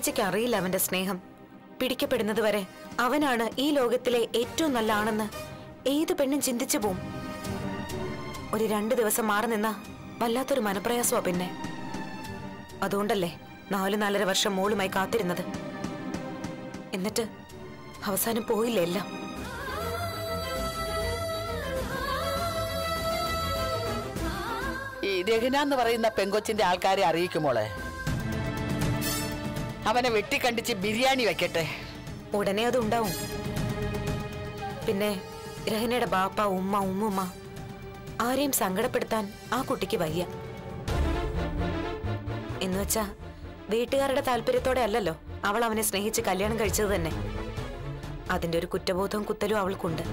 അമ്മച്ചിക്ക് അറിയില്ല അവന്റെ സ്നേഹം പിടിക്കപ്പെടുന്നത് വരെ അവനാണ് ഈ ലോകത്തിലെ ഏറ്റവും നല്ല ആണെന്ന് ഏത് പെണ്ണും ചിന്തിച്ചു പോവും ഒരു രണ്ടു ദിവസം മാറി നിന്ന വല്ലാത്തൊരു മനപ്രയാസമാ പിന്നെ അതുകൊണ്ടല്ലേ നാല് നാലര വർഷം മോളുമായി കാത്തിരുന്നത് എന്നിട്ട് അവസാനം പോയില്ല എല്ലാം ഈ രഹന എന്ന് പറയുന്ന പെങ്കൊച്ചിന്റെ ആൾക്കാരെ അറിയിക്കുമോളെ അവനെ വെട്ടിക്കണ്ടിച്ച് ബിരിയാണി വെക്കട്ടെ ഉടനെ അത് ഉണ്ടാവും പിന്നെ രഹനയുടെ ബാപ്പ ഉമ്മ ഉമ്മുമ്മ ആരെയും സങ്കടപ്പെടുത്താൻ ആ കുട്ടിക്ക് വയ്യ എന്നുവെച്ചാ വീട്ടുകാരുടെ താല്പര്യത്തോടെ അല്ലല്ലോ അവൾ അവനെ സ്നേഹിച്ച് കല്യാണം കഴിച്ചത് തന്നെ അതിന്റെ ഒരു കുറ്റബോധവും കുത്തലും അവൾക്കുണ്ട്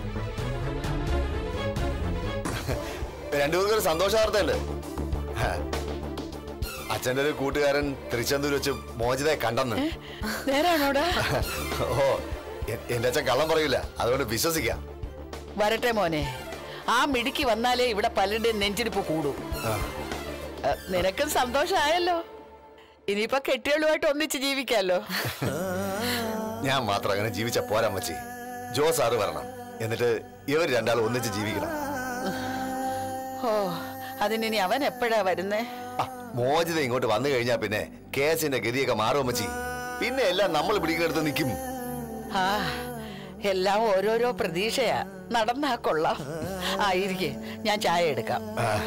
രണ്ടു പേർക്കൊരു സന്തോഷ വാർത്തയുണ്ട് ഹാ. അച്ഛന്റെ ഒരു കൂട്ടുകാരൻ തിരുച്ചെന്തൂർ വെച്ച് മോചിതയെ കണ്ടെന്ന് നേരാണോടാ ഓ എ- എന്റെ അച്ഛൻ കള്ളം പറയില്ല അതുകൊണ്ട് വിശ്വസിക്കാം വരട്ടെ മോനെ ആ മിടുക്കി വന്നാലേ ഇവിടെ പലരുടെയും നെഞ്ചിരിപ്പ് കൂടൂ ആ. അ, നിനക്കും സന്തോഷമായല്ലോ ഇനിയിപ്പൊ കെട്ടികളുമായിട്ട് ഒന്നിച്ച് ജീവിക്കാലോ ഞാൻ മാത്രം അങ്ങനെ ജീവിച്ച പോരാ മച്ചി ജോ സാറ് വരണം എന്നിട്ട് ഇവർ രണ്ടാളും ഒന്നിച്ച് ജീവിക്കണം ഓ അതിനി അവൻ എപ്പോഴാ വരുന്നേ ആ, മോചിത ഇങ്ങോട്ട് വന്നു കഴിഞ്ഞാ പിന്നെ കേസിന്റെ ഗതിയൊക്കെ മാറും മച്ചി പിന്നെ എല്ലാം നമ്മൾ പിടിക്കുന്നിടത്ത് നിൽക്കും ആ എല്ലാം ഓരോരോ പ്രതീക്ഷയാ നടന്നാ കൊള്ളാം ആയിരിക്കെ ഞാൻ ചായ എടുക്കാം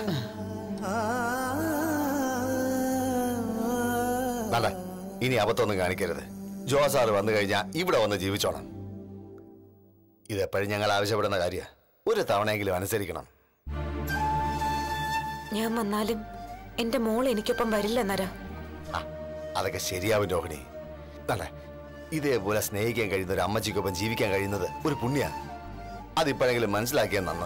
നല്ല ഇനി അബദ്ധമൊന്നും കാണിക്കരുത് ജോ സാറ് വന്നു കഴിഞ്ഞാൽ ഇവിടെ വന്ന് ജീവിച്ചോണം ഇതെപ്പോഴും ഞങ്ങൾ ആവശ്യപ്പെടുന്ന കാര്യ ഒരു തവണയെങ്കിലും അനുസരിക്കണം ഞാൻ വന്നാലും എന്റെ മോൾ എനിക്കൊപ്പം വരില്ല നര ആ, അതൊക്കെ ശരിയാവും രോഹിണി നല്ല ഇതേപോലെ സ്നേഹിക്കാൻ കഴിയുന്ന ഒരു അമ്മച്ചിക്കൊപ്പം ജീവിക്കാൻ കഴിയുന്നത് ഒരു പുണ്യ അതിപ്പോഴെങ്കിലും മനസ്സിലാക്കിയാൽ നന്ന്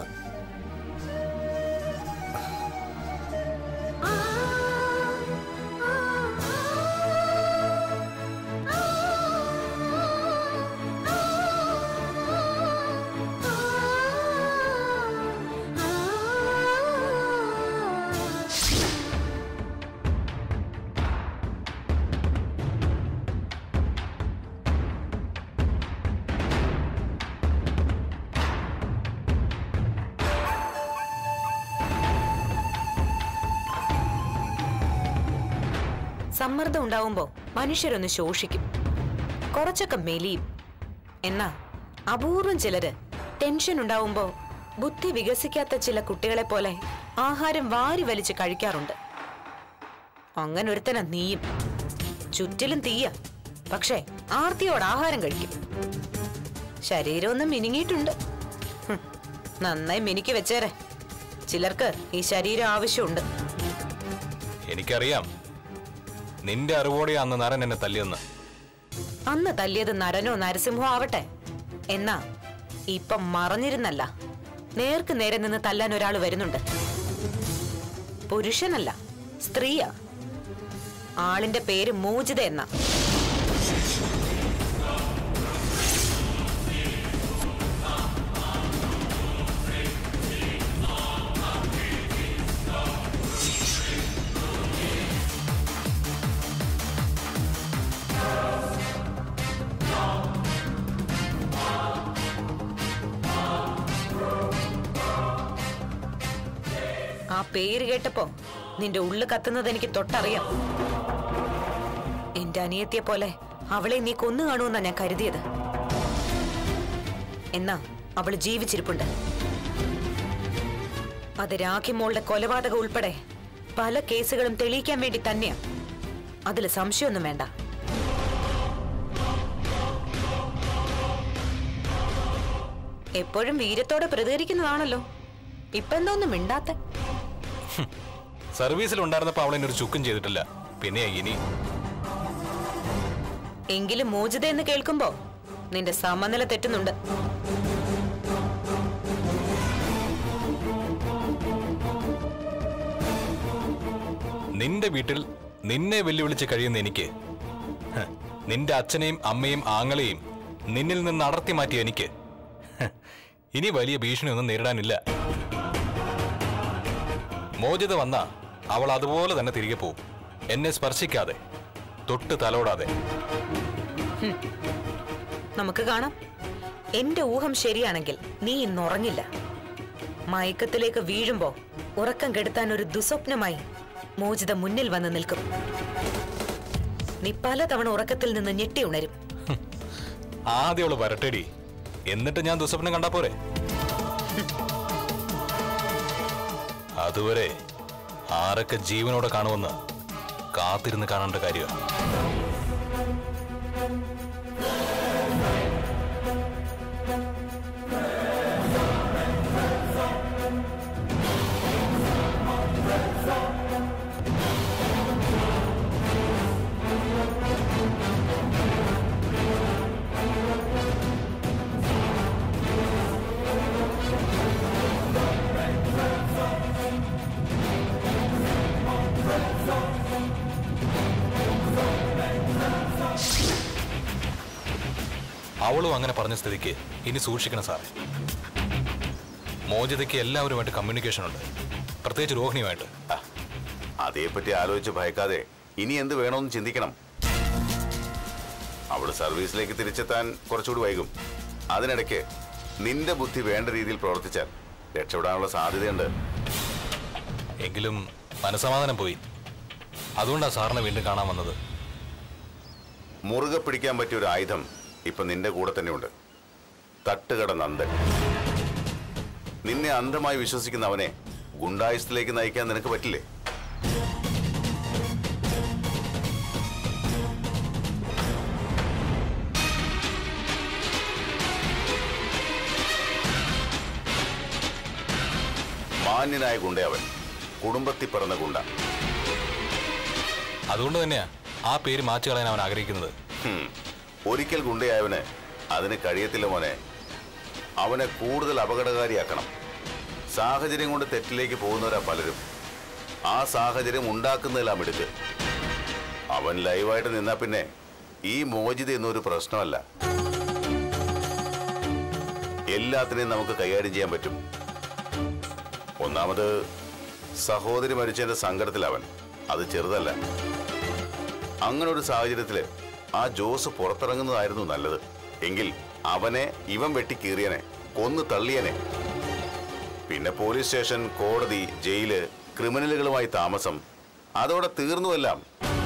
സമ്മർദ്ദം ഉണ്ടാവുമ്പോ മനുഷ്യരൊന്ന് ശോഷിക്കും കുറച്ചൊക്കെ മെലിയും എന്നാ അപൂർവം ചിലര് ടെൻഷൻ ഉണ്ടാവുമ്പോ ബുദ്ധി വികസിക്കാത്ത ചില കുട്ടികളെ പോലെ ആഹാരം വാരി വലിച്ച് കഴിക്കാറുണ്ട് അങ്ങനെ ഒരുത്തന നീയും ചുറ്റിലും തീയ പക്ഷേ ആർത്തിയോട് ആഹാരം കഴിക്കും ശരീരം ഒന്ന് മിനുങ്ങിയിട്ടുണ്ട് ഹും, നന്നായി മിനുക്കി വെച്ചേരെ ചിലർക്ക് ഈ ശരീരം ആവശ്യമുണ്ട് എനിക്കറിയാം നിന്റെ അറിവോടെ അന്ന് നരൻ എന്നെ തല്ലിയെന്ന് അന്ന് തല്ലിയത് നരനോ നരസിംഹോ ആവട്ടെ എന്നാ ഇപ്പം മറഞ്ഞിരുന്നല്ല നേർക്ക് നേരെ നിന്ന് തല്ലാൻ ഒരാൾ വരുന്നുണ്ട് പുരുഷനല്ല സ്ത്രീയാ ആളിന്റെ പേര് മൂജിത എന്ന ആ പേര് കേട്ടപ്പോ നിന്റെ ഉള്ളു കത്തുന്നത് എനിക്ക് തൊട്ടറിയാം എന്റെ അനിയത്തിയെ പോലെ അവളെ നീ കൊന്നു കാണുമെന്നാ ഞാൻ കരുതിയത് എന്നാ അവള് ജീവിച്ചിരിപ്പുണ്ട് അത് രാഖിമോളുടെ കൊലപാതകം ഉൾപ്പെടെ പല കേസുകളും തെളിയിക്കാൻ വേണ്ടി തന്നെയാ അതിൽ സംശയമൊന്നും വേണ്ട എപ്പോഴും വീരത്തോടെ പ്രതികരിക്കുന്നതാണല്ലോ ഇപ്പൊ എന്താ ഒന്നും മിണ്ടാത്ത സർവീസിൽ ഉണ്ടായിരുന്നപ്പോ അവളെന്നെ ഒരു ചുക്കും ചെയ്തിട്ടില്ല പിന്നെ ഇനി എങ്കിലും മോചിത എന്ന് കേൾക്കുമ്പോ നിന്റെ സമനില തെറ്റുന്നുണ്ട് നിന്റെ വീട്ടിൽ നിന്നെ വെല്ലുവിളിച്ച് കഴിയുന്ന എനിക്ക് ഹ്, നിന്റെ അച്ഛനെയും അമ്മയും ആങ്ങളെയും നിന്നിൽ നിന്ന് അടർത്തി മാറ്റിയ എനിക്ക് ഹ്, ഇനി വലിയ ഭീഷണിയൊന്നും നേരിടാനില്ല മോചിത വന്ന അവൾ അതുപോലെ തന്നെ തിരികെ പോവും എന്നെ സ്പർശിക്കാതെ തൊട്ട് തലോടാതെ നമുക്ക് കാണാം എന്റെ ഊഹം ശരിയാണെങ്കിൽ നീ ഇന്ന് ഉറങ്ങില്ല മയക്കത്തിലേക്ക് വീഴുമ്പോ ഉറക്കം കെടുത്താൻ ഒരു ദുസ്വപ്നമായി മോചിത മുന്നിൽ വന്ന് നിൽക്കും നീ പലതവണ ഉറക്കത്തിൽ നിന്ന് ഞെട്ടി ഉണരും ആദ്യം അവള് വരട്ടേടി എന്നിട്ട് ഞാൻ ദുസ്വപ്നം കണ്ടാ പോരെ അതുവരെ ആരൊക്കെ ജീവനോടെ കാണുമെന്ന് കാത്തിരുന്ന് കാണേണ്ട കാര്യമാണ് അവളും അങ്ങനെ പറഞ്ഞ സ്ഥിതിക്ക് ഇനി സൂക്ഷിക്കണം സാറേ മോചിതയ്ക്ക് എല്ലാവരുമായിട്ട് കമ്മ്യൂണിക്കേഷൻ ഉണ്ട് പ്രത്യേകിച്ച് രോഹിണിയുമായിട്ട് ആ, അതേപ്പറ്റി ആലോചിച്ച് ഭയക്കാതെ ഇനി എന്ത് വേണമെന്ന് ചിന്തിക്കണം അവള് സർവീസിലേക്ക് തിരിച്ചെത്താൻ കുറച്ചുകൂടി വൈകും അതിനിടയ്ക്ക് നിന്റെ ബുദ്ധി വേണ്ട രീതിയിൽ പ്രവർത്തിച്ചാൽ രക്ഷപ്പെടാനുള്ള സാധ്യതയുണ്ട് എങ്കിലും മനസമാധാനം പോയി അതുകൊണ്ടാണ് സാറിനെ വീണ്ടും കാണാൻ വന്നത് മുറുകെ പിടിക്കാൻ പറ്റിയ ഒരു ആയുധം ഇപ്പൊ നിന്റെ കൂടെ തന്നെയുണ്ട് തട്ടുകട നന്ദൻ നിന്നെ അന്ധമായി വിശ്വസിക്കുന്ന അവനെ ഗുണ്ടായുസത്തിലേക്ക് നയിക്കാൻ നിനക്ക് പറ്റില്ലേ മാന്യനായ ഗുണ്ടയവൻ കുടുംബത്തിൽ പിറന്ന ഗുണ്ട അതുകൊണ്ട് തന്നെയാ ആ പേര് മാറ്റി കളയാൻ അവൻ ആഗ്രഹിക്കുന്നത് ഹും. ഒരിക്കൽ ഗുണ്ടയായവന് അതിന് കഴിയത്തില്ല മോനെ അവനെ കൂടുതൽ അപകടകാരിയാക്കണം സാഹചര്യം കൊണ്ട് തെറ്റിലേക്ക് പോകുന്നവരാ പലരും ആ സാഹചര്യം ഉണ്ടാക്കുന്നതെല്ലാം എടുക്ക് അവൻ ലൈവായിട്ട് നിന്നാ പിന്നെ ഈ മോചിത എന്നൊരു പ്രശ്നമല്ല എല്ലാത്തിനെയും നമുക്ക് കൈകാര്യം ചെയ്യാൻ പറ്റും ഒന്നാമത് സഹോദരി മരിച്ചതിന്റെ സങ്കടത്തിലവൻ അത് ചെറുതല്ല അങ്ങനെ ഒരു സാഹചര്യത്തില് ആ ജോസ് പുറത്തിറങ്ങുന്നതായിരുന്നു നല്ലത് എങ്കിൽ അവനെ ഇവൻ വെട്ടിക്കീറിയനെ കൊന്നു തള്ളിയനെ പിന്നെ പോലീസ് സ്റ്റേഷൻ കോടതി ജയില് ക്രിമിനലുകളുമായി താമസം അതോടെ തീർന്നുവെല്ലാം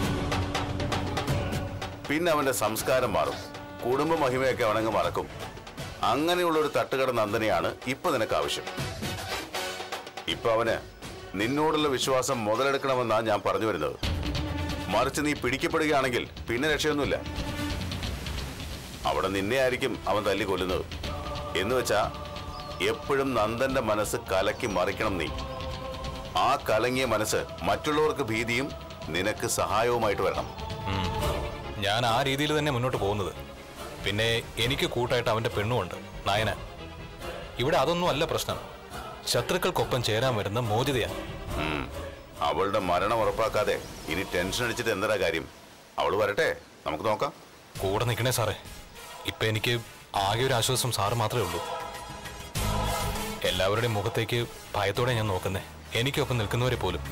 പിന്നെ അവന്റെ സംസ്കാരം മാറും കുടുംബ മഹിമയൊക്കെ അവനങ്ങ് മറക്കും അങ്ങനെയുള്ള ഒരു തട്ടുകട നന്ദനെയാണ് ഇപ്പൊ നിനക്ക് ആവശ്യം ഇപ്പൊ അവന് നിന്നോടുള്ള വിശ്വാസം മുതലെടുക്കണമെന്നാണ് ഞാൻ പറഞ്ഞു വരുന്നത് മറിച്ച് നീ പിടിക്കപ്പെടുകയാണെങ്കിൽ പിന്നെ രക്ഷയൊന്നുമില്ല അവിടെ നിന്നെ ആയിരിക്കും അവൻ തല്ലി കൊല്ലുന്നത് എന്ന് വെച്ചാ എപ്പോഴും നന്ദന്റെ മനസ്സ് കലക്കി മറിക്കണം നീ ആ കലങ്ങിയ മനസ്സ് മറ്റുള്ളവർക്ക് ഭീതിയും നിനക്ക് സഹായവുമായിട്ട് വരണം ഉം. ഞാൻ ആ രീതിയിൽ തന്നെ മുന്നോട്ട് പോകുന്നത് പിന്നെ എനിക്ക് കൂട്ടായിട്ട് അവന്റെ പെണ്ണുമുണ്ട് നയന ഇവിടെ അതൊന്നും അല്ല പ്രശ്നം ശത്രുക്കൾക്കൊപ്പം ചേരാൻ വരുന്ന മോചിതയാണ് ഉം. അവളുടെ മരണം ഉറപ്പാക്കാതെ ഇനി ടെൻഷൻ അടിച്ചിട്ട് എന്താ കാര്യം അവള് വരട്ടെ നമുക്ക് നോക്കാം കൂടെ നിൽക്കണേ സാറേ ഇപ്പൊ എനിക്ക് ആകെ ഒരു ആശ്വാസം സാറ് മാത്രമേ ഉള്ളൂ എല്ലാവരുടെയും മുഖത്തേക്ക് ഭയത്തോടെ ഞാൻ നോക്കുന്നേ എനിക്കൊപ്പം നിൽക്കുന്നവരെ പോലും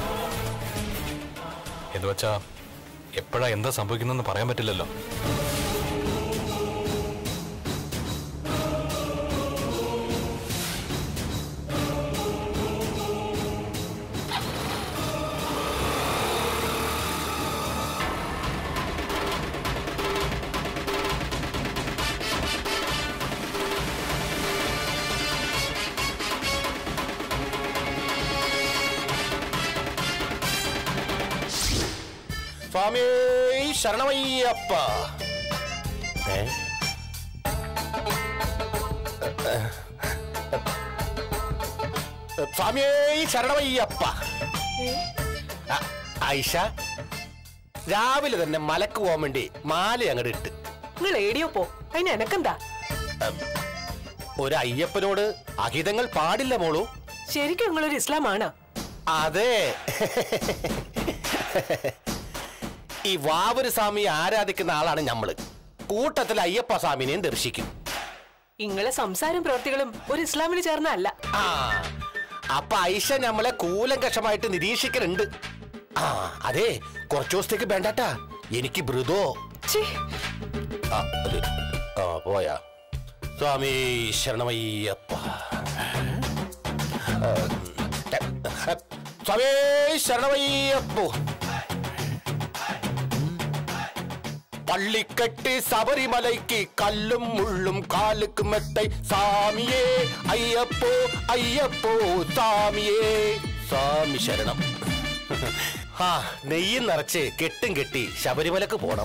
എന്ന് വെച്ചാ എപ്പോഴാ എന്താ സംഭവിക്കുന്നതെന്ന് പറയാൻ പറ്റില്ലല്ലോ സ്വാമി ശരണമയ്യപ്പ ഏ? സ്വാമിയേ ശരണമയ്യപ്പ ആ, ആയിഷ രാവിലെ തന്നെ മലക്ക് പോകാൻ വേണ്ടി മാല അങ്ങോട്ട് ഇട്ട് നിങ്ങൾ ഏടിയോ പോ അതിന് എനക്കെന്താ ഒരു അയ്യപ്പനോട് അഹിതങ്ങൾ പാടില്ല മോളൂ ശരിക്കും നിങ്ങളൊരു ഇസ്ലാമാണ് അതെ ഈ വാവൂര് സ്വാമിയെ ആരാധിക്കുന്ന ആളാണ് ഞമ്മള് കൂട്ടത്തിൽ അയ്യപ്പ സ്വാമിനെയും ദർശിക്കും നിങ്ങളെ സംസാരം പ്രവർത്തികളും ഒരു ഇസ്ലാമിന് ചേർന്ന അല്ല ആ അപ്പൊ ഐഷ നമ്മളെ കൂലങ്കഷമായിട്ട് നിരീക്ഷിക്കലുണ്ട് ആ അതെ കുറച്ചു ദിവസത്തേക്ക് വേണ്ടാട്ടാ എനിക്ക് മൃദോ ഛീ, ആ അത് ആ പോയാ സ്വാമി ശരണമയ്യപ്പ ആ, ആ, സ്വാമി ശരണമയ്യപ്പോ പള്ളിക്കെട്ട് ശബരിമലയ്ക്ക് കല്ലും മുള്ളും കാലുക്ക് മെത്തൈ സാമിയേ അയ്യപ്പോ അയ്യപ്പോ സാമിയേ സ്വാമി ശരണം ആ നെയ്യും നിറച്ച് കെട്ടും കെട്ടി ശബരിമലക്ക് പോണം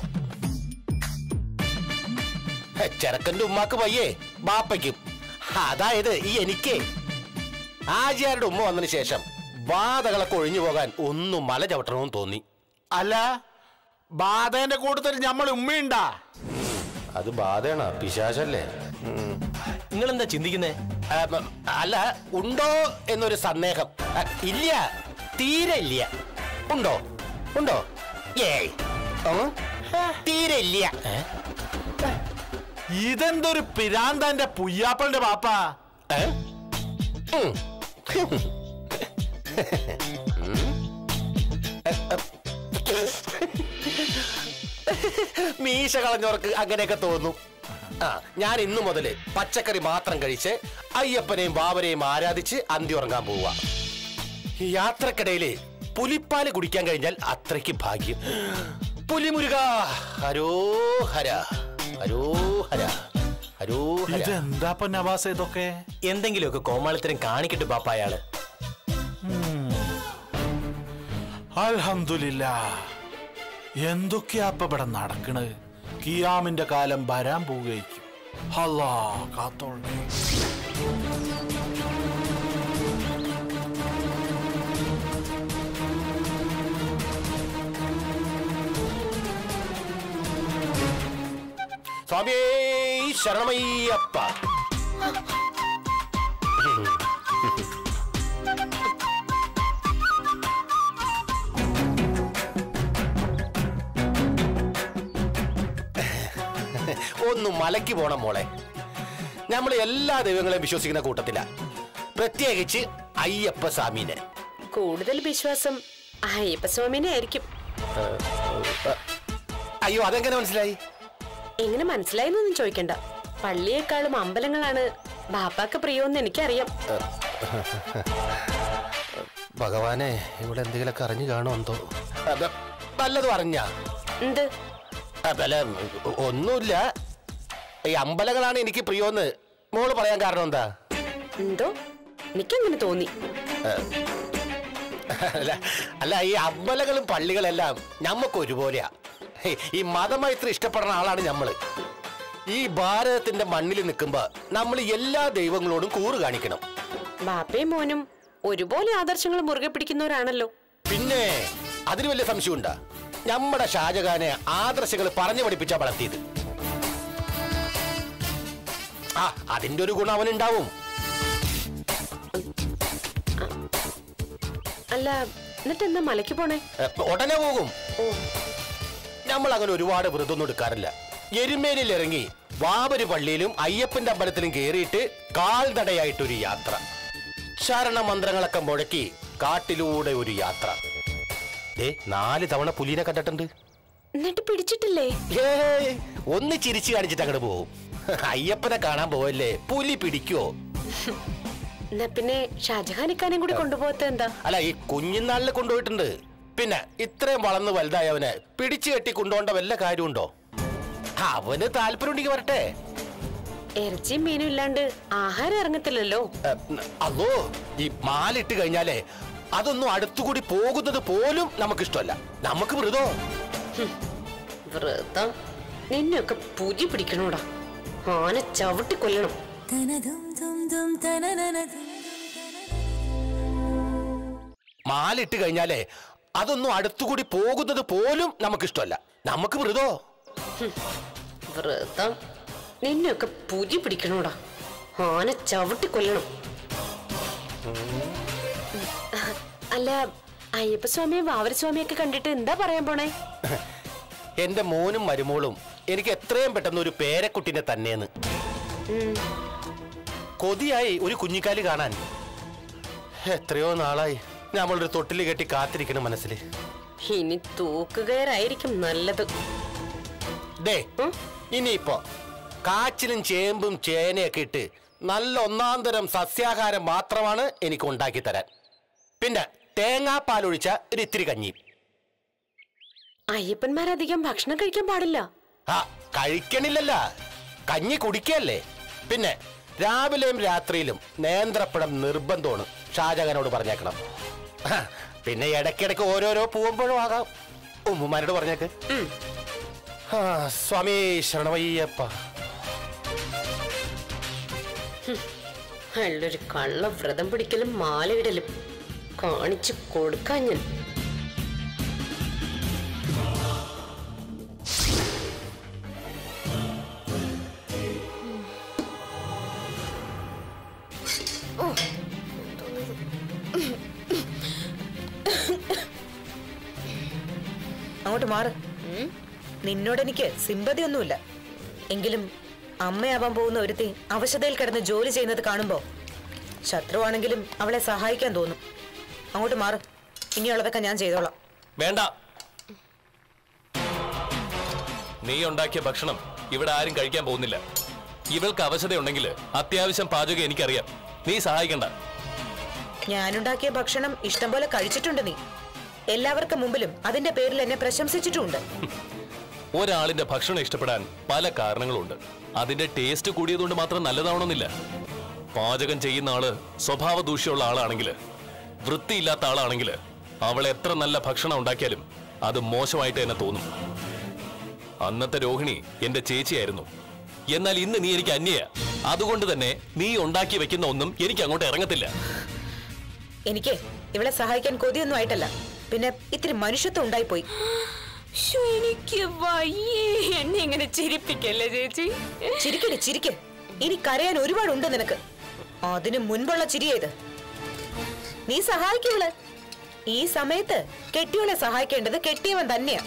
ഹെ, ചെറുക്കന്റെ ഉമ്മാക്ക് പയ്യേ ബാപ്പയ്ക്കും അതായത് ഈ എനിക്ക് ആചാരുടെ ഉമ്മ വന്നതിന് ശേഷം ബാധകളൊക്കെ ഒഴിഞ്ഞു പോകാൻ ഒന്നും മല ചവിട്ടണമെന്ന് തോന്നി അല്ല ബാധേന്റെ കൂട്ടത്തിൽ നമ്മൾ ഉമ്മയുണ്ടാ അത് ബാധയാണ് പിശാശല്ലേ നിങ്ങൾ എന്താ ചിന്തിക്കുന്നേ ആ, മ, അല്ല ഉണ്ടോ എന്നൊരു സന്ദേഹം ആ, ഇല്ല തീരെ ഇല്ല ഉണ്ടോ ഉണ്ടോ ഏയ് ഉം? തീരെ ഇല്ല ഏ? ഇതെന്തൊരു പിരാന്താന്റെ പുയ്യാപ്പളുടെ പാപ്പ ഏ? ഉം. മീശ കളഞ്ഞവർക്ക് അങ്ങനെയൊക്കെ തോന്നും ആ ഞാൻ ഇന്നു മുതല് പച്ചക്കറി മാത്രം കഴിച്ച് അയ്യപ്പനെയും ബാബരെയും ആരാധിച്ച് അന്തി ഉറങ്ങാൻ പോവുക ഈ യാത്രക്കിടയില് പുലിപ്പാല് കുടിക്കാൻ കഴിഞ്ഞാൽ അത്രയ്ക്ക് ഭാഗ്യം പുലിമുരുക ഹരോഹര ഹരോഹര ഹരോഹര ഇതെന്താ നവാസ ഇതൊക്കെ എന്തെങ്കിലുമൊക്കെ കോമാളിത്തരം കാണിക്കട്ടെ പാപ്പ അയാള് അൽഹംദുലില്ല എന്തൊക്കെയാ ഇപ്പൊ ഇവിടെ നടക്കണത് കിയാമിന്റെ കാലം വരാൻ പോവുകയായിരിക്കും അല്ലാ കാത്തോളേ സ്വാമി ശരണമയ്യപ്പ ഒന്ന് മലയ്ക്ക് പോണം മോളെ നമ്മൾ എല്ലാ ദൈവങ്ങളെയും വിശ്വസിക്കുന്ന കൂട്ടത്തില പ്രത്യേകിച്ച് അയ്യപ്പ സ്വാമീനെ കൂടുതൽ വിശ്വാസം അയ്യപ്പസ്വാമിനെ ആയിരിക്കും അയ്യോ അതെങ്ങനെ മനസ്സിലായി എങ്ങനെ മനസ്സിലായെന്നൊന്നും ചോദിക്കണ്ട പള്ളിയേക്കാളും അമ്പലങ്ങളാണ് ബാപ്പാക്ക് പ്രിയോന്ന് എനിക്കറിയാം ഭഗവാനെ ഇവിടെ എന്തെങ്കിലുമൊക്കെ അറിഞ്ഞു കാണുമോ എന്തോ അത- വല്ലതും അറിഞ്ഞ എന്ത് അല്ല ഒന്നുമില്ല ഈ അമ്പലങ്ങളാണ് എനിക്ക് പ്രിയോന്ന് മോള് പറയാൻ കാരണം എന്താ എന്തോ എനിക്കങ്ങനെ തോന്നി അല്ല അല്ല ഈ അമ്പലങ്ങളും പള്ളികളെല്ലാം ഞമ്മക്ക് ഒരുപോലെയാ ഹേ, ഈ മതമൈത്രി ഇഷ്ടപ്പെടുന്ന ആളാണ് ഞമ്മള് ഈ ഭാരതത്തിന്റെ മണ്ണിൽ നിൽക്കുമ്പോ നമ്മൾ എല്ലാ ദൈവങ്ങളോടും കൂറ് കാണിക്കണം ബാപ്പയും മോനും ഒരുപോലെ ആദർശങ്ങൾ മുറുകെ പിടിക്കുന്നവരാണല്ലോ പിന്നെ അതിന് വലിയ സംശയമുണ്ടാ നമ്മുടെ ഷാജഹാനെ ആദർശങ്ങൾ പറഞ്ഞു പഠിപ്പിച്ചാ വളർത്തിയത് ആ അതിന്റെ ഒരു ഗുണം അവനുണ്ടാവും അല്ല എന്നിട്ട് എന്താ മലയ്ക്ക് പോണേ എ, ഉടനെ പോകും നമ്മൾ അങ്ങനെ ഒരുപാട് വ്രതൊന്നും എടുക്കാറില്ല എരുമേലിൽ ഇറങ്ങി വാവര് പള്ളിയിലും അയ്യപ്പന്റെ അമ്പലത്തിലും കയറിയിട്ട് കാൽനടയായിട്ടൊരു യാത്ര ശരണമന്ത്രങ്ങളൊക്കെ മുഴക്കി കാട്ടിലൂടെ ഒരു യാത്ര ഏ നാല് തവണ പുലിനെ കണ്ടിട്ടുണ്ട് എന്നിട്ട് പിടിച്ചിട്ടില്ലേ ഏയ്, ഒന്ന് ചിരിച്ചു കാണിച്ചിട്ട് അങ്ങോട്ട് പോവും അയ്യപ്പനെ കാണാൻ പോവല്ലേ പുലി പിടിക്കോ എന്നാ പിന്നെ ഷാജഹാനിക്കാനും കൂടി കൊണ്ടുപോകത്ത എന്താ അല്ല ഈ കുഞ്ഞുനാളിൽ കൊണ്ടുപോയിട്ടുണ്ട് പിന്നെ ഇത്രയും വളർന്ന് വലുതായവനെ പിടിച്ചു കെട്ടി കൊണ്ടുപോകേണ്ട വല്ല കാര്യമുണ്ടോ അവന് താല്പര്യമുണ്ടെങ്കിൽ വരട്ടെ ഇറച്ചിയും മീനും ഇല്ലാണ്ട് ആഹാരം ഇറങ്ങത്തില്ലല്ലോ ഏ, അതോ ഈ മാലിട്ട് കഴിഞ്ഞാലേ അതൊന്നും അടുത്തുകൂടി പോകുന്നത് പോലും നമുക്കിഷ്ടമല്ല നമുക്ക് മൃതോ വ്രതം നിന്നെയൊക്കെ പുതി പിടിക്കണോടാ ആന ചവിട്ടി കൊല്ലണം മാലിട്ട് കഴിഞ്ഞാലേ അതൊന്നും അടുത്തുകൂടി പോകുന്നത് പോലും നമുക്കിഷ്ടമല്ല നമുക്ക് മൃതോ വ്രതം നിന്നെയൊക്കെ പുതി പിടിക്കണോടാ ആന ചവിട്ടി കൊല്ലണം അല്ല അയ്യപ്പസ്വാമിയും വാവരസ്വാമിയൊക്കെ കണ്ടിട്ട് എന്താ പറയാൻ പോണേ എന്റെ മോനും മരുമോളും എനിക്ക് എത്രയും പെട്ടെന്ന് ഒരു പേരക്കുട്ടിനെ തന്നെയെന്ന് കൊതിയായി ഒരു കുഞ്ഞിക്കാല് കാണാൻ എത്രയോ നാളായി നമ്മളൊരു തൊട്ടിൽ കെട്ടി കാത്തിരിക്കണം മനസ്സിൽ ഇനി തൂക്കുകയറായിരിക്കും നല്ലത് ദേ ഇനിയിപ്പോ കാച്ചിലും ചേമ്പും ചേനയൊക്കെ ഇട്ട് നല്ല ഒന്നാം തരം സസ്യാഹാരം മാത്രമാണ് എനിക്ക് ഉണ്ടാക്കി തരാൻ പിന്നെ തേങ്ങാപ്പാൽ ഒഴിച്ച ഒരു ഇത്തിരി കഞ്ഞി അയ്യപ്പന്മാരധികം ഭക്ഷണം കഴിക്കാൻ പാടില്ല ആ കഴിക്കണില്ലല്ല കഞ്ഞി കുടിക്കല്ലേ പിന്നെ രാവിലെയും രാത്രിയിലും നേന്ത്രപ്പഴം നിർബന്ധമാണ് ഷാജഹാനോട് പറഞ്ഞേക്കണം ആ, പിന്നെ ഇടയ്ക്കിടയ്ക്ക് ഓരോരോ പൂവമ്പഴം ആകാം ഉമ്മുമാരോട് പറഞ്ഞേക്ക് ആ സ്വാമി ശരണമയ്യപ്പ അയാളൊരു കള്ള വ്രതം പിടിക്കലും മാലയിടലും കാണിച്ചു കൊടുക്കാൻ ഞാൻ അങ്ങോട്ട് മാറ് നിന്നോട് എനിക്ക് സിമ്പതി ഒന്നുമില്ല എങ്കിലും അമ്മയാവാൻ പോകുന്ന ഒരുത്തി അവശതയിൽ കിടന്ന് ജോലി ചെയ്യുന്നത് കാണുമ്പോ ശത്രുവാണെങ്കിലും അവളെ സഹായിക്കാൻ തോന്നും അങ്ങോട്ട് മാറ് ഇനിയുള്ളതൊക്കെ ഞാൻ ചെയ്തോളാം വേണ്ട നീ ഉണ്ടാക്കിയ ഭക്ഷണം ഇവിടെ ആരും കഴിക്കാൻ പോകുന്നില്ല ഇവൾക്ക് അവശതയുണ്ടെങ്കിൽ അത്യാവശ്യം പാചകം എനിക്കറിയാം നീ സഹായിക്കണ്ട ഞാനുണ്ടാക്കിയ ഭക്ഷണം ഇഷ്ടം പോലെ കഴിച്ചിട്ടുണ്ട് നീ എല്ലാവർക്കും മുമ്പിലും അതിന്റെ പേരിൽ എന്നെ പ്രശംസിച്ചിട്ടുമുണ്ട് ഒരാളിന്റെ ഭക്ഷണം ഇഷ്ടപ്പെടാൻ പല കാരണങ്ങളുണ്ട് അതിന്റെ ടേസ്റ്റ് കൂടിയതുകൊണ്ട് മാത്രം നല്ലതാവണമെന്നില്ല പാചകം ചെയ്യുന്ന ആള് സ്വഭാവ ദൂഷ്യമുള്ള ആളാണെങ്കിൽ വൃത്തിയില്ലാത്ത ആളാണെങ്കിൽ അവൾ എത്ര നല്ല ഭക്ഷണം ഉണ്ടാക്കിയാലും അത് മോശമായിട്ട് തന്നെ തോന്നും അന്നത്തെ രോഹിണി എന്റെ ചേച്ചിയായിരുന്നു എന്നാൽ ഇന്ന് നീ എനിക്ക് അന്യയ അതുകൊണ്ട് തന്നെ നീ ഉണ്ടാക്കി വെക്കുന്ന ഒന്നും എനിക്ക് അങ്ങോട്ട് ഇറങ്ങത്തില്ല എനിക്ക് ഇവളെ സഹായിക്കാൻ കൊതിയൊന്നും ആയിട്ടല്ല പിന്നെ ഇത്തിരി മനുഷ്യത്വം ഉണ്ടായിപ്പോയി ശ്ശോ, എനിക്ക് വയ്യേ എന്നെ ഇങ്ങനെ ചിരിപ്പിക്കല്ലേ ചേച്ചി ചിരിക്കടി ചിരിക്ക് ഇനി കരയാൻ ഒരുപാടുണ്ട് നിനക്ക് അതിനു മുൻപുള്ള ചിരിയത് നീ സഹായിക്കുവള് ഈ സമയത്ത് കെട്ടിയവളെ സഹായിക്കേണ്ടത് കെട്ടിയവൻ തന്നെയാ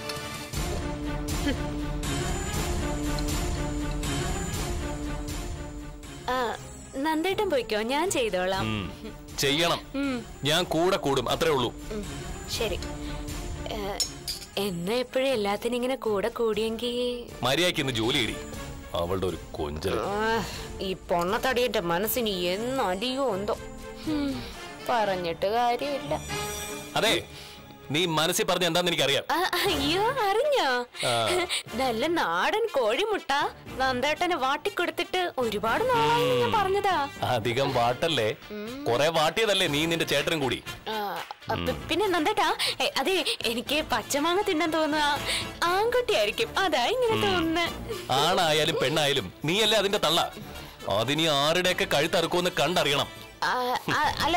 നന്ദേട്ടൻ പോയിക്കോ ഞാൻ ചെയ്തോളാം ഉം. ചെയ്യണം ഞാൻ കൂടെ കൂടും അത്രേ ഉള്ളൂ ശരി ഏ, എന്നെ എപ്പോഴും എല്ലാത്തിനും ഇങ്ങനെ കൂടെ കൂടിയെങ്കിൽ മര്യാദയ്ക്ക് ഇന്ന് ജോലി ഇടി അവളുടെ ഒരു കൊഞ്ചൽ ഈ പൊണ്ണത്തടിയന്റെ മനസ്സിന് എന്നടിയോ എന്തോ ഹും, പറഞ്ഞിട്ട് കാര്യമില്ല അതെ നീ മനസ്സിൽ പറഞ്ഞ എന്താന്ന് എനിക്കറിയാം ആ, അയ്യോ അറിഞ്ഞോ ആ. നല്ല നാടൻ കോഴിമുട്ട നന്ദേട്ടന് വാട്ടിക്കൊടുത്തിട്ട് ഒരുപാട് നാളായി ഞാൻ പറഞ്ഞതാ അധികം വാട്ടല്ലേ കൊറേ വാട്ടിയതല്ലേ നീ നിന്റെ ചേട്ടനും കൂടി ആ, അപ്പ- പിന്നെ നന്ദേട്ടാ എ, അതെ എനിക്ക് പച്ചമാങ്ങ തിന്നാൻ തോന്നുക ആൺകുട്ടിയായിരിക്കും അതാ ഇങ്ങനെ തോന്നുന്നത് ആണായാലും പെണ്ണായാലും നീയല്ലേ അതിന്റെ തള്ള അതിനി ആരുടെയൊക്കെ കഴുത്തറുക്കുമെന്ന് കണ്ടറിയണം ആ, ആ, അല്ല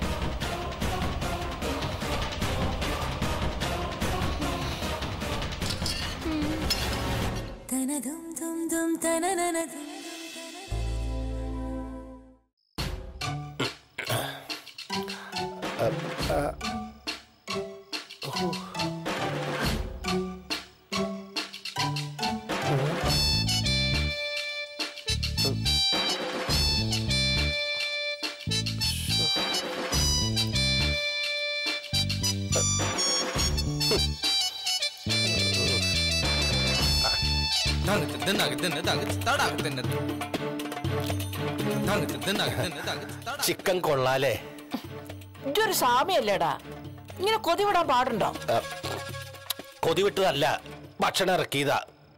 ചിക്കൻ കൊള്ളാലേ ഇതൊരു സാമ്യല്ലേടാ ഇങ്ങനെ കൊതിവിടാൻ പാടുണ്ടോ കൊതിവിട്ടതല്ല ഭക്ഷണം ഇറക്കിയതാ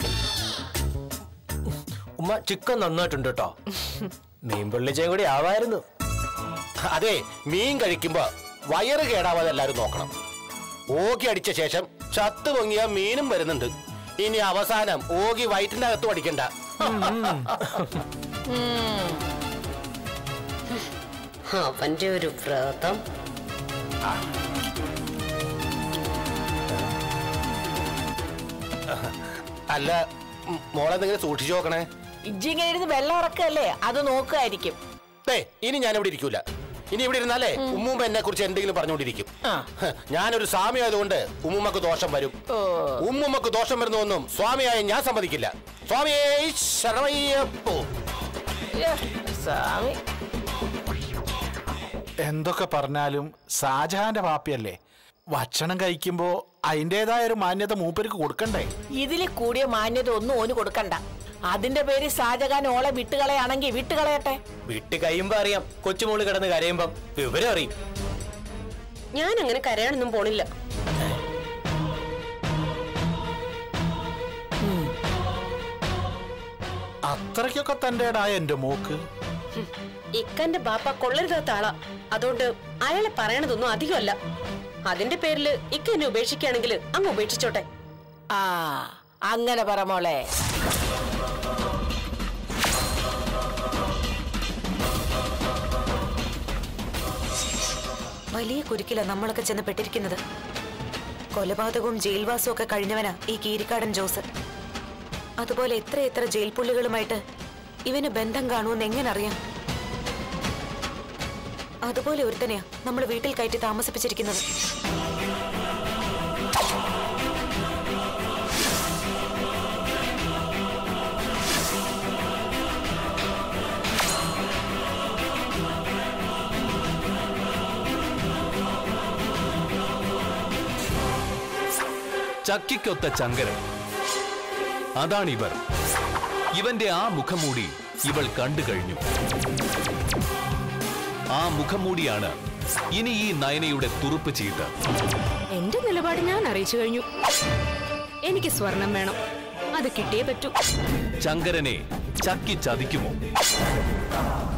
ഉമ്മ ചിക്കൻ നന്നായിട്ടുണ്ട് കേട്ടോ മീൻ പൊള്ളിച്ചയും കൂടി ആവായിരുന്നു അതെ മീൻ കഴിക്കുമ്പോ വയറ് കേടാവാതെ എല്ലാരും നോക്കണം ഓഗി അടിച്ച ശേഷം ചത്തു പൊങ്ങിയ മീനും വരുന്നുണ്ട് ഇനി അവസാനം ഓഗി വയറ്റിന്റെ അകത്തും അടിക്കണ്ട അവന്റെ ഒരു വ്രതം അല്ല ഉം, മോളെന്തെങ്കിലും സൂക്ഷിച്ചു നോക്കണേ ഇജ്ജി ഇങ്ങനെ ഇരുന്ന് വെള്ളം ഇറക്കല്ലേ അത് നോക്കുമായിരിക്കും ദേ ഇനി ഞാൻ ഇവിടെ ഇരിക്കൂല ഇനി ഇവിടെ ഇരുന്നാലേ ഉമ്മൂമ്മ എന്നെ കുറിച്ച് എന്തെങ്കിലും പറഞ്ഞുകൊണ്ടിരിക്കും ഹ്, ഞാനൊരു സ്വാമി ആയതുകൊണ്ട് ഉമ്മുമ്മക്ക് ദോഷം വരും ഉമ്മുമ്മക്ക് ദോഷം വരുന്നൊന്നും സ്വാമിയായ ഞാൻ സമ്മതിക്കില്ല സ്വാമിയേ ശരണയ്യപ്പോ സ്വാമി എന്തൊക്കെ പറഞ്ഞാലും ഷാജഹാന്റെ പാപ്പിയല്ലേ ഭക്ഷണം കഴിക്കുമ്പോ അതിൻ്റെതായ ഒരു മാന്യത മൂപ്പർക്ക് കൊടുക്കണ്ടേ ഇതില് കൂടിയ മാന്യത ഒന്നും ഓന് കൊടുക്കണ്ട അതിന്റെ പേര് ഷാജഹാൻ ഓളെ വിട്ടുകളയാണെങ്കിൽ വിട്ടുകളയട്ടെ വിട്ട് കഴിയുമ്പോ അറിയാം കൊച്ചുമോള് കിടന്ന് കരയുമ്പം വിവരം അറിയും ഞാൻ അങ്ങനെ കരയാനൊന്നും പോണില്ല അത്രയ്ക്കൊക്കെ തൻ്റെടായ എൻ്റെ മോക്ക് ഹും. ഇക്കന്റെ ബാപ്പ കൊള്ളരുതാത്ത ആളാ അതുകൊണ്ട് അയാളെ പറയണതൊന്നും അധികമല്ല അതിന്റെ പേരില് ഇക്ക എന്നെ ഉപേക്ഷിക്കുകയാണെങ്കിൽ അങ്ങ് ഉപേക്ഷിച്ചോട്ടെ ആ അങ്ങനെ പറ മോളെ വലിയ കുരുക്കില നമ്മളൊക്കെ ചെന്ന് പെട്ടിരിക്കുന്നത് കൊലപാതകവും ജയിൽവാസവും ഒക്കെ കഴിഞ്ഞവനാ ഈ കീരിക്കാടൻ ജോസ് അതുപോലെ എത്ര എത്ര ജയിൽ പുള്ളികളുമായിട്ട് ഇവന് ബന്ധം കാണുമെന്ന് എങ്ങനെ അറിയാം അതുപോലെ ഒരുത്തനെയാ നമ്മൾ വീട്ടിൽ കയറ്റി താമസിപ്പിച്ചിരിക്കുന്നത് ചക്കിക്കൊത്ത ചങ്കരൻ അതാണിവർ ഇവന്റെ ആ മുഖംമൂടി ഇവൾ കണ്ടു കഴിഞ്ഞു ആ മുഖംമൂടിയാണ് ഇനി ഈ നയനയുടെ തുറുപ്പ് ചീട്ട് എന്റെ നിലപാട് ഞാൻ അറിയിച്ചു കഴിഞ്ഞു എനിക്ക് സ്വർണം വേണം അത് കിട്ടിയേ പറ്റൂ ചങ്കരനെ ചക്കി ചതിക്കുമോ